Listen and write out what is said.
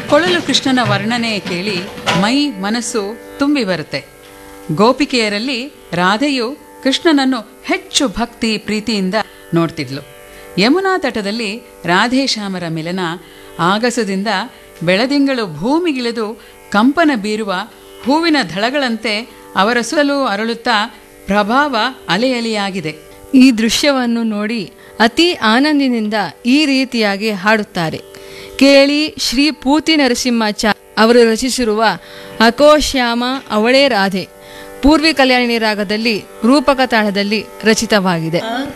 ಕೊಳಲು ಕೃಷ್ಣನ ವರ್ಣನೆ ಕೇಳಿ ಮೈ ಮನಸ್ಸು ತುಂಬಿ ಬರುತ್ತೆ ಗೋಪಿಕೆಯರಲ್ಲಿ ರಾಧೆಯು ಕೃಷ್ಣನನ್ನು ಹೆಚ್ಚು ಭಕ್ತಿ ಪ್ರೀತಿಯಿಂದ ನೋಡ್ತಿದ್ಲು ಯಮುನಾ ತಟದಲ್ಲಿ ರಾಧೇಶ್ಯಾಮರ ಮಿಲನ ಆಗಸದಿಂದ ಬೆಳದಿಂಗಳು ಭೂಮಿಗಿಳಿದು ಕಂಪನ ಬೀರುವ ಹೂವಿನ ದಳಗಳಂತೆ ಅವರ ಸುತ್ತಲೂ ಅರಳುತ್ತಾ ಪ್ರಭಾವ ಅಲೆಯಲೆಯಾಗಿದೆ ಈ ದೃಶ್ಯವನ್ನು ನೋಡಿ ಅತಿ ಆನಂದಿನಿಂದ ಈ ರೀತಿಯಾಗಿ ಹಾಡುತ್ತಾರೆ ಕೇಳಿ ಶ್ರೀ ಪೂತಿ ನರಸಿಂಹಾಚಾರ್ ಅವರು ರಚಿಸಿರುವ ಅಕೋಶ್ಯಾಮ ಅವಳೇ ರಾಧೆ ಪೂರ್ವಿ ಕಲ್ಯಾಣಿ ರಾಗದಲ್ಲಿ ರೂಪಕ ತಾಳದಲ್ಲಿ ರಚಿತವಾಗಿದೆ